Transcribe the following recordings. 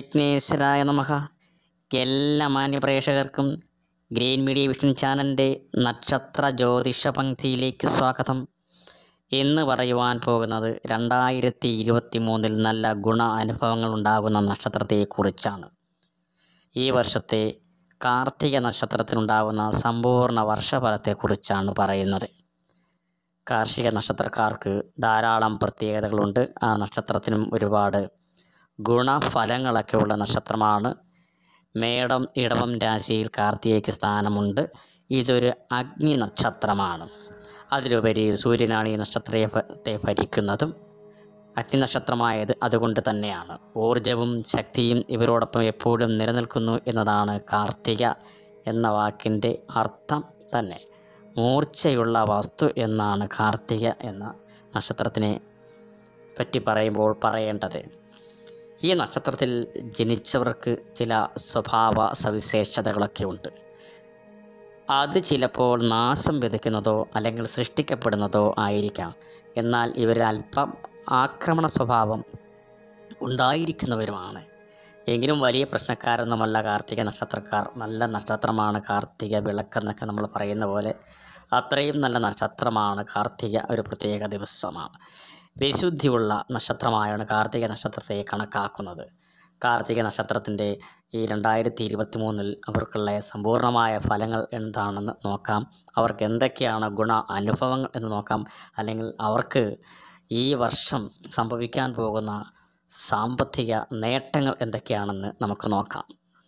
വിഘ്നേശ്വരായ നമഃ എല്ലാ മാന്യ പ്രേക്ഷകർക്കും ഗ്രീൻ മീഡിയ വിഷൻ ചാനലിൻ്റെ നക്ഷത്ര ജ്യോതിഷ പങ്ക്തിയിലേക്ക് സ്വാഗതം ഇന്ന് പറയുവാൻ പോകുന്നത് രണ്ടായിരത്തി ഇരുപത്തി മൂന്നിൽ നല്ല ഗുണ അനുഭവങ്ങൾ ഉണ്ടാകുന്ന നക്ഷത്രത്തെക്കുറിച്ചാണ് ഈ വർഷത്തെ കാർത്തിക നക്ഷത്രത്തിനുണ്ടാകുന്ന സമ്പൂർണ്ണ വർഷഫലത്തെക്കുറിച്ചാണ് പറയുന്നത് കാർഷിക നക്ഷത്രക്കാർക്ക് ധാരാളം പ്രത്യേകതകളുണ്ട് ആ നക്ഷത്രത്തിനും ഒരുപാട് ഗുണഫലങ്ങളൊക്കെ ഉള്ള നക്ഷത്രമാണ് മേടം ഇടവം രാശിയിൽ കാർത്തികയ്ക്ക് സ്ഥാനമുണ്ട് ഇതൊരു അഗ്നി നക്ഷത്രമാണ് അതിലുപരി സൂര്യനാണ് ഈ നക്ഷത്രത്തെ ഭരിക്കുന്നതും അഗ്നി നക്ഷത്രമായത് അതുകൊണ്ട് തന്നെയാണ് ഊർജവും ശക്തിയും ഇവരോടൊപ്പം എപ്പോഴും നിലനിൽക്കുന്നു എന്നതാണ് കാർത്തിക എന്ന വാക്കിൻ്റെ അർത്ഥം തന്നെ മൂർച്ചയുള്ള വസ്തു എന്നാണ് കാർത്തിക എന്ന നക്ഷത്രത്തിനെ പറ്റി പറയുമ്പോൾ പറയേണ്ടത് ഈ നക്ഷത്രത്തിൽ ജനിച്ചവർക്ക് ചില സ്വഭാവ സവിശേഷതകളൊക്കെ ഉണ്ട് അത് ചിലപ്പോൾ നാശം വിതയ്ക്കുന്നതോ അല്ലെങ്കിൽ സൃഷ്ടിക്കപ്പെടുന്നതോ ആയിരിക്കാം എന്നാൽ ഇവർ അല്പം ആക്രമണ സ്വഭാവം ഉണ്ടായിരിക്കുന്നവരുമാണ് എങ്കിലും വലിയ പ്രശ്നക്കാരൊന്നുമല്ല കാർത്തിക നക്ഷത്രക്കാർ നല്ല നക്ഷത്രമാണ് കാർത്തിക വിളക്കെന്നൊക്കെ നമ്മൾ പറയുന്ന പോലെ അത്രയും നല്ല നക്ഷത്രമാണ് കാർത്തിക ഒരു പ്രത്യേക ദിവസമാണ് വിശുദ്ധിയുള്ള നക്ഷത്രമായാണ് കാർത്തിക നക്ഷത്രത്തെ കണക്കാക്കുന്നത് കാർത്തിക നക്ഷത്രത്തിൻ്റെ ഈ രണ്ടായിരത്തി ഇരുപത്തി മൂന്നിൽ അവർക്കുള്ള സമ്പൂർണ്ണമായ ഫലങ്ങൾ എന്താണെന്ന് നോക്കാം അവർക്ക് എന്തൊക്കെയാണ് ഗുണ അനുഭവങ്ങൾ എന്ന് നോക്കാം അല്ലെങ്കിൽ അവർക്ക് ഈ വർഷം സംഭവിക്കാൻ പോകുന്ന സാമ്പത്തിക നേട്ടങ്ങൾ എന്തൊക്കെയാണെന്ന് നമുക്ക് നോക്കാം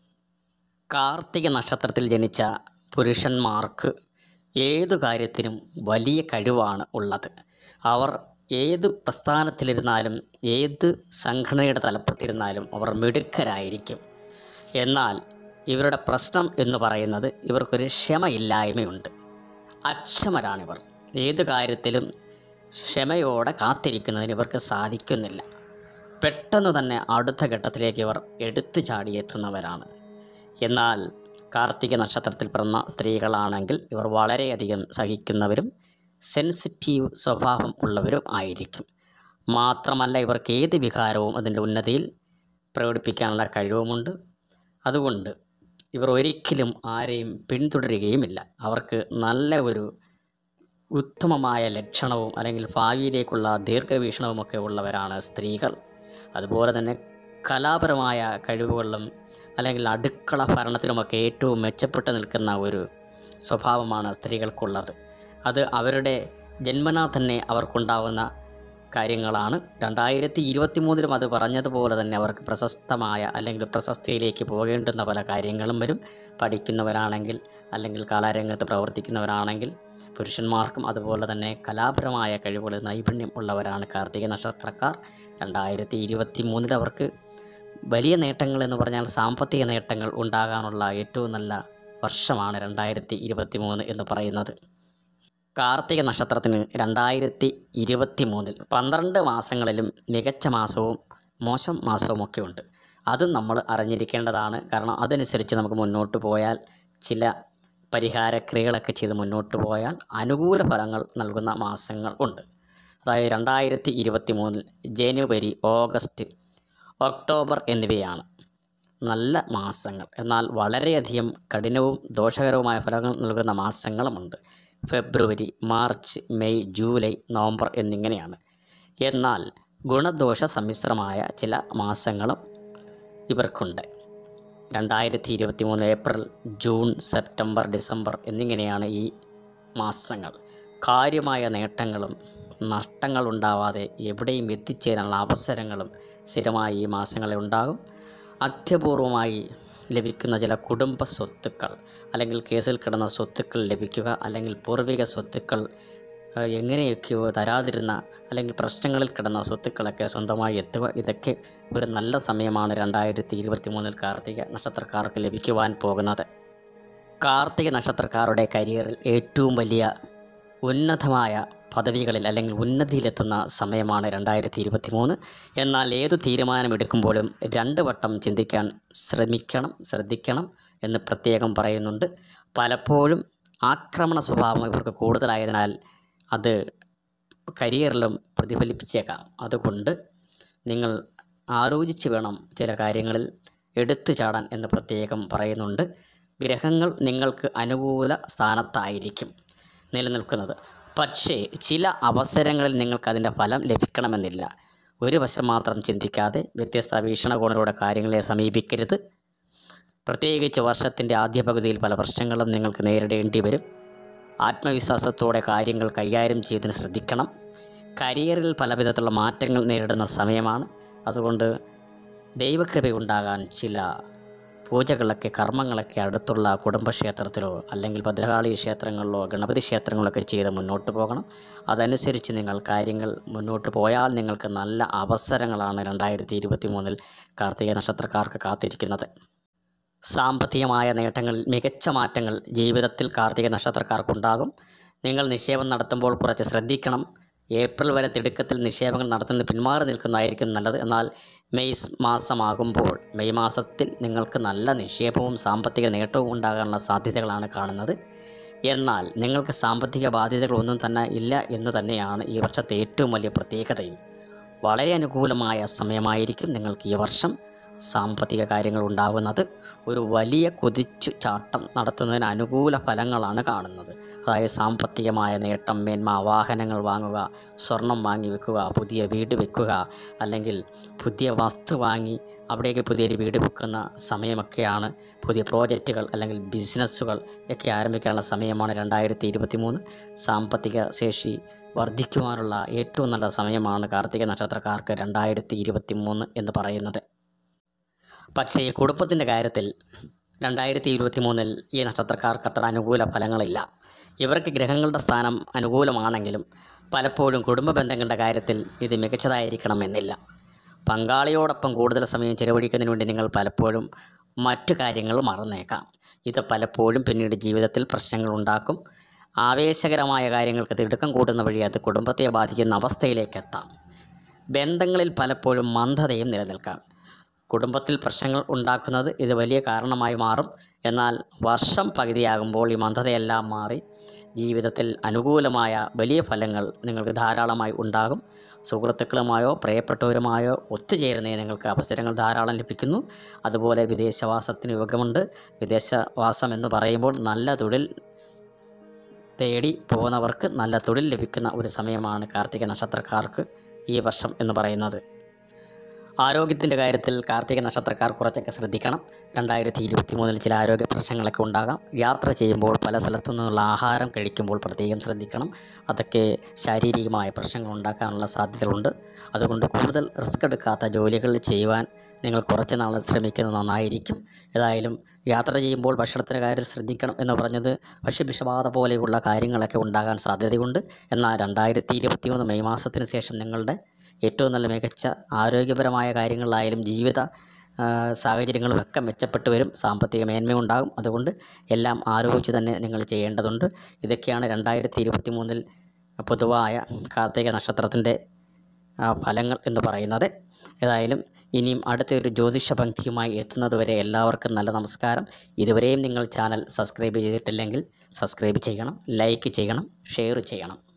കാർത്തിക നക്ഷത്രത്തിൽ ജനിച്ച പുരുഷന്മാർക്ക് ഏതു കാര്യത്തിനും വലിയ കഴിവാണ് ഉള്ളത് അവർ ഏത് പ്രസ്ഥാനത്തിലിരുന്നാലും ഏത് സംഘടനയുടെ തലപ്പത്തിരുന്നാലും അവർ മിടുക്കരായിരിക്കും എന്നാൽ ഇവരുടെ പ്രശ്നം എന്ന് പറയുന്നത് ഇവർക്കൊരു ക്ഷമയില്ലായ്മയുണ്ട് അക്ഷമരാണിവർ ഏത് കാര്യത്തിലും ക്ഷമയോടെ കാത്തിരിക്കുന്നതിന് ഇവർക്ക് സാധിക്കുന്നില്ല പെട്ടെന്ന് തന്നെ അടുത്ത ഘട്ടത്തിലേക്ക് ഇവർ എടുത്തു ചാടിയെത്തുന്നവരാണ് എന്നാൽ കാർത്തിക നക്ഷത്രത്തിൽ പിറന്ന സ്ത്രീകളാണെങ്കിൽ ഇവർ വളരെയധികം സഹിക്കുന്നവരും സെൻസിറ്റീവ് സ്വഭാവം ഉള്ളവരും ആയിരിക്കും മാത്രമല്ല ഇവർക്ക് ഏത് വികാരവും അതിൻ്റെ ഉന്നതിയിൽ പ്രകടിപ്പിക്കാനുള്ള കഴിവുമുണ്ട് അതുകൊണ്ട് ഇവർ ഒരിക്കലും ആരെയും പിന്തുടരുകയുമില്ല അവർക്ക് നല്ല ഒരു ഉത്തമമായ ലക്ഷണവും അല്ലെങ്കിൽ ഭാവിയിലേക്കുള്ള ദീർഘവീക്ഷണവുമൊക്കെ ഉള്ളവരാണ് സ്ത്രീകൾ അതുപോലെ തന്നെ കലാപരമായ കഴിവുകളിലും അല്ലെങ്കിൽ അടുക്കള ഭരണത്തിലുമൊക്കെ ഏറ്റവും മെച്ചപ്പെട്ട് നിൽക്കുന്ന ഒരു സ്വഭാവമാണ് സ്ത്രീകൾക്കുള്ളത് അത് അവരുടെ ജന്മനാ തന്നെ അവർക്കുണ്ടാവുന്ന കാര്യങ്ങളാണ് രണ്ടായിരത്തി ഇരുപത്തി മൂന്നിലും അത് പറഞ്ഞതുപോലെ തന്നെ അവർക്ക് പ്രശസ്തമായ അല്ലെങ്കിൽ പ്രശസ്തിയിലേക്ക് പോകേണ്ടുന്ന പല കാര്യങ്ങളും വരും പഠിക്കുന്നവരാണെങ്കിൽ അല്ലെങ്കിൽ കലാരംഗത്ത് പ്രവർത്തിക്കുന്നവരാണെങ്കിൽ പുരുഷന്മാർക്കും അതുപോലെ തന്നെ കലാപരമായ കഴിവുകൾ നൈപുണ്യം ഉള്ളവരാണ് കാർത്തിക നക്ഷത്രക്കാർ രണ്ടായിരത്തി ഇരുപത്തി മൂന്നിൽ അവർക്ക് വലിയ നേട്ടങ്ങൾ എന്ന് പറഞ്ഞാൽ സാമ്പത്തിക നേട്ടങ്ങൾ ഉണ്ടാകാനുള്ള ഏറ്റവും നല്ല വർഷമാണ് രണ്ടായിരത്തി ഇരുപത്തി മൂന്ന് എന്ന് പറയുന്നത് കാർത്തിക നക്ഷത്രത്തിന് രണ്ടായിരത്തി ഇരുപത്തി മൂന്നിൽ പന്ത്രണ്ട് മാസങ്ങളിലും മികച്ച മാസവും മോശം മാസവും ഒക്കെ ഉണ്ട് അതും നമ്മൾ അറിഞ്ഞിരിക്കേണ്ടതാണ് കാരണം അതനുസരിച്ച് നമുക്ക് മുന്നോട്ട് പോയാൽ ചില പരിഹാരക്രിയകളൊക്കെ ചെയ്ത് മുന്നോട്ട് പോയാൽ അനുകൂല ഫലങ്ങൾ നൽകുന്ന മാസങ്ങൾ ഉണ്ട് അതായത് രണ്ടായിരത്തി ഇരുപത്തി മൂന്നിൽ ജനുവരി ഓഗസ്റ്റ് ഒക്ടോബർ എന്നിവയാണ് നല്ല മാസങ്ങൾ എന്നാൽ വളരെയധികം കഠിനവും ദോഷകരവുമായ ഫലങ്ങൾ നൽകുന്ന മാസങ്ങളുമുണ്ട് February March May July November എന്നിങ്ങനെയാണ് എന്നാൽ ഗുണദോഷ സമ്മിശ്രമായ ചില മാസങ്ങളും ഇവർക്കുണ്ട് രണ്ടായിരത്തി ഇരുപത്തി മൂന്ന് ഏപ്രിൽ ജൂൺ സെപ്റ്റംബർ ഡിസംബർ എന്നിങ്ങനെയാണ് ഈ മാസങ്ങൾ കാര്യമായ നേട്ടങ്ങളും നഷ്ടങ്ങൾ ഉണ്ടാവാതെ എവിടെയും എത്തിച്ചേരാനുള്ള അവസരങ്ങളും സ്ഥിരമായി ഈ മാസങ്ങളിൽ ഉണ്ടാകും അത്യപൂർവമായി ലഭിക്കുന്ന ചില കുടുംബ സ്വത്തുക്കൾ അല്ലെങ്കിൽ കേസിൽ കിടന്ന സ്വത്തുക്കൾ ലഭിക്കുക അല്ലെങ്കിൽ പൂർവിക സ്വത്തുക്കൾ ഏഹ്, എങ്ങനെയൊക്കെയോ തരാതിരുന്ന അല്ലെങ്കിൽ പ്രശ്നങ്ങളിൽ കിടന്ന സ്വത്തുക്കളൊക്കെ സ്വന്തമായി എത്തുക ഇതൊക്കെ ഒരു നല്ല സമയമാണ് രണ്ടായിരത്തി ഇരുപത്തി മൂന്നിൽ കാർത്തിക നക്ഷത്രക്കാർക്ക് ലഭിക്കുവാൻ പോകുന്നത് കാർത്തിക നക്ഷത്രക്കാരുടെ കരിയറിൽ ഏറ്റവും വലിയ ഉന്നതമായ പദവികളിൽ അല്ലെങ്കിൽ ഉന്നതിയിലെത്തുന്ന സമയമാണ് രണ്ടായിരത്തി ഇരുപത്തി മൂന്ന് എന്നാൽ ഏതു തീരുമാനമെടുക്കുമ്പോഴും രണ്ട് വട്ടം ചിന്തിക്കാൻ ശ്രമിക്കണം ശ്രദ്ധിക്കണം എന്ന് പ്രത്യേകം പറയുന്നുണ്ട് പലപ്പോഴും ആക്രമണ സ്വഭാവം ഇവർക്ക് കൂടുതലായതിനാൽ അത് കരിയറിലും പ്രതിഫലിപ്പിച്ചേക്കാം അതുകൊണ്ട് നിങ്ങൾ ആലോചിച്ച് വേണം ചില കാര്യങ്ങളിൽ എടുത്തു ചാടാൻ എന്ന് പ്രത്യേകം പറയുന്നുണ്ട് ഗ്രഹങ്ങൾ നിങ്ങൾക്ക് അനുകൂല സ്ഥാനത്തായിരിക്കും നിലനിൽക്കുന്നത് പക്ഷേ ചില അവസരങ്ങളിൽ നിങ്ങൾക്ക് അതിൻ്റെ ഫലം ലഭിക്കണമെന്നില്ല ഒരു വശം മാത്രം ചിന്തിക്കാതെ വ്യത്യസ്ത വീക്ഷണകോണിലൂടെ കാര്യങ്ങളെ സമീപിക്കരുത് പ്രത്യേകിച്ച് വർഷത്തിൻ്റെ ആദ്യ പകുതിയിൽ പല പ്രശ്നങ്ങളും നിങ്ങൾക്ക് നേരിടേണ്ടി വരും ആത്മവിശ്വാസത്തോടെ കാര്യങ്ങൾ കൈകാര്യം ചെയ്തതിന് ശ്രദ്ധിക്കണം കരിയറിൽ പല വിധത്തിലുള്ള മാറ്റങ്ങൾ നേരിടുന്ന സമയമാണ് അതുകൊണ്ട് ദൈവകൃപയുണ്ടാകാൻ ചില പൂജകളൊക്കെ കർമ്മങ്ങളൊക്കെ അടുത്തുള്ള കുടുംബക്ഷേത്രത്തിലോ അല്ലെങ്കിൽ ഭദ്രകാളി ക്ഷേത്രങ്ങളിലോ ഗണപതി ക്ഷേത്രങ്ങളിലൊക്കെ ചെയ്ത് മുന്നോട്ട് പോകണം അതനുസരിച്ച് നിങ്ങൾ കാര്യങ്ങൾ മുന്നോട്ട് പോയാൽ നിങ്ങൾക്ക് നല്ല അവസരങ്ങളാണ് രണ്ടായിരത്തി ഇരുപത്തി മൂന്നിൽ കാർത്തിക നക്ഷത്രക്കാർക്ക് കാത്തിരിക്കുന്നത് സാമ്പത്തികമായ നേട്ടങ്ങളിൽ മികച്ച മാറ്റങ്ങൾ ജീവിതത്തിൽ കാർത്തിക നക്ഷത്രക്കാർക്കുണ്ടാകും നിങ്ങൾ നിക്ഷേപം നടത്തുമ്പോൾ കുറച്ച് ശ്രദ്ധിക്കണം ഏപ്രിൽ വരെ തിടുക്കത്തിൽ നിക്ഷേപങ്ങൾ നടത്തുന്നത് പിന്മാറി നിൽക്കുന്നതായിരിക്കും നല്ലത് എന്നാൽ മെയ് സ് മാസമാകുമ്പോൾ മെയ് മാസത്തിൽ നിങ്ങൾക്ക് നല്ല നിക്ഷേപവും സാമ്പത്തിക നേട്ടവും ഉണ്ടാകാനുള്ള സാധ്യതകളാണ് കാണുന്നത് എന്നാൽ നിങ്ങൾക്ക് സാമ്പത്തിക ബാധ്യതകളൊന്നും തന്നെ ഇല്ല എന്ന് തന്നെയാണ് ഈ വർഷത്തെ ഏറ്റവും വലിയ പ്രത്യേകതയും വളരെ അനുകൂലമായ സമയമായിരിക്കും നിങ്ങൾക്ക് ഈ വർഷം സാമ്പത്തിക കാര്യങ്ങൾ ഉണ്ടാകുന്നത് ഒരു വലിയ കുതിച്ചു ചാട്ടം നടത്തുന്നതിന് അനുകൂല ഫലങ്ങളാണ് കാണുന്നത് അതായത് സാമ്പത്തികമായ നേട്ടം മേന്മ വാഹനങ്ങൾ വാങ്ങുക സ്വർണം വാങ്ങി വെക്കുക പുതിയ വീട് വെക്കുക അല്ലെങ്കിൽ പുതിയ വസ്തു വാങ്ങി അവിടേക്ക് പുതിയൊരു വീട് വെക്കുന്ന സമയമൊക്കെയാണ് പുതിയ പ്രോജക്റ്റുകൾ അല്ലെങ്കിൽ ബിസിനസ്സുകൾ ഒക്കെ ആരംഭിക്കാനുള്ള സമയമാണ് രണ്ടായിരത്തി ഇരുപത്തി മൂന്ന് സാമ്പത്തിക ശേഷി വർദ്ധിക്കുവാനുള്ള ഏറ്റവും നല്ല സമയമാണ് കാർത്തിക നക്ഷത്രക്കാർക്ക് രണ്ടായിരത്തി ഇരുപത്തി മൂന്ന് എന്ന് പറയുന്നത് പക്ഷേ കുടുംബത്തിൻ്റെ കാര്യത്തിൽ രണ്ടായിരത്തി ഇരുപത്തി മൂന്നിൽ ഈ നക്ഷത്രക്കാർക്ക് അത്ര അനുകൂല ഫലങ്ങളില്ല ഇവർക്ക് ഗ്രഹങ്ങളുടെ സ്ഥാനം അനുകൂലമാണെങ്കിലും പലപ്പോഴും കുടുംബ ബന്ധങ്ങളുടെ കാര്യത്തിൽ ഇത് മികച്ചതായിരിക്കണമെന്നില്ല പങ്കാളിയോടൊപ്പം കൂടുതൽ സമയം ചിലവഴിക്കുന്നതിന് വേണ്ടി നിങ്ങൾ പലപ്പോഴും മറ്റു കാര്യങ്ങൾ മറന്നേക്കാം ഇത് പലപ്പോഴും പിന്നീട് ജീവിതത്തിൽ പ്രശ്നങ്ങൾ ഉണ്ടാക്കും ആവേശകരമായ കാര്യങ്ങൾക്ക് തിടുക്കം കൂടുന്ന വഴി അത് കുടുംബത്തെ ബാധിക്കുന്ന അവസ്ഥയിലേക്ക് എത്താം ബന്ധങ്ങളിൽ പലപ്പോഴും മന്ദതയും നിലനിൽക്കാം കുടുംബത്തിൽ പ്രശ്നങ്ങൾ ഉണ്ടാക്കുന്നത് ഇത് വലിയ കാരണമായി മാറും എന്നാൽ വർഷം പകുതിയാകുമ്പോൾ ഈ മന്ദതയെല്ലാം മാറി ജീവിതത്തിൽ അനുകൂലമായ വലിയ ഫലങ്ങൾ നിങ്ങൾക്ക് ധാരാളമായി ഉണ്ടാകും സുഹൃത്തുക്കളുമായോ പ്രിയപ്പെട്ടവരുമായോ ഒത്തുചേരുന്നതിന് നിങ്ങൾക്ക് അവസരങ്ങൾ ധാരാളം ലഭിക്കുന്നു അതുപോലെ വിദേശവാസത്തിന് യോഗമുണ്ട് വിദേശവാസം എന്ന് പറയുമ്പോൾ നല്ല തൊഴിൽ തേടി പോകുന്നവർക്ക് നല്ല തൊഴിൽ ലഭിക്കുന്ന ഒരു സമയമാണ് കാർത്തിക നക്ഷത്രക്കാർക്ക് ഈ വർഷം എന്ന് പറയുന്നത് ആരോഗ്യത്തിൻ്റെ കാര്യത്തിൽ കാർത്തിക നക്ഷത്രക്കാർ കുറച്ചൊക്കെ ശ്രദ്ധിക്കണം രണ്ടായിരത്തി ഇരുപത്തി മൂന്നിൽ ചില ആരോഗ്യ പ്രശ്നങ്ങളൊക്കെ ഉണ്ടാകാം യാത്ര ചെയ്യുമ്പോൾ പല സ്ഥലത്തു നിന്നുള്ള ആഹാരം കഴിക്കുമ്പോൾ പ്രത്യേകം ശ്രദ്ധിക്കണം അതൊക്കെ ശാരീരികമായ പ്രശ്നങ്ങൾ ഉണ്ടാക്കാനുള്ള സാധ്യതകളുണ്ട് അതുകൊണ്ട് കൂടുതൽ റിസ്ക് എടുക്കാത്ത ജോലികൾ ചെയ്യുവാൻ നിങ്ങൾ കുറച്ച് നാൾ ശ്രമിക്കുന്നത് നന്നായിരിക്കും ഏതായാലും യാത്ര ചെയ്യുമ്പോൾ ഭക്ഷണത്തിൻ്റെ കാര്യം ശ്രദ്ധിക്കണം എന്ന് പറഞ്ഞത് ഭക്ഷ്യവിഷബാധ പോലെയുള്ള കാര്യങ്ങളൊക്കെ ഉണ്ടാകാൻ സാധ്യതയുണ്ട് എന്നാൽ രണ്ടായിരത്തി ഇരുപത്തി മൂന്ന് മെയ് മാസത്തിന് ശേഷം നിങ്ങളുടെ ഏറ്റവും നല്ല മികച്ച ആരോഗ്യപരമായ കാര്യങ്ങളിലായാലും ജീവിത ആ, സാഹചര്യങ്ങളുമൊക്കെ മെച്ചപ്പെട്ടു വരും സാമ്പത്തിക മേന്മയുണ്ടാകും അതുകൊണ്ട് എല്ലാം ആലോചിച്ച് തന്നെ നിങ്ങൾ ചെയ്യേണ്ടതുണ്ട് ഇതൊക്കെയാണ് രണ്ടായിരത്തി ഇരുപത്തി മൂന്നിൽ പൊതുവായ കാർത്തിക നക്ഷത്രത്തിൻ്റെ ആ, ഫലങ്ങൾ എന്ന് പറയുന്നത് ഏതായാലും ഇനിയും അടുത്തൊരു ജ്യോതിഷ പങ്ക്തിയുമായി എത്തുന്നതുവരെ എല്ലാവർക്കും നല്ല നമസ്കാരം ഇതുവരെയും നിങ്ങൾ ചാനൽ സബ്സ്ക്രൈബ് ചെയ്തിട്ടില്ലെങ്കിൽ സബ്സ്ക്രൈബ് ചെയ്യണം ലൈക്ക് ചെയ്യണം ഷെയർ ചെയ്യണം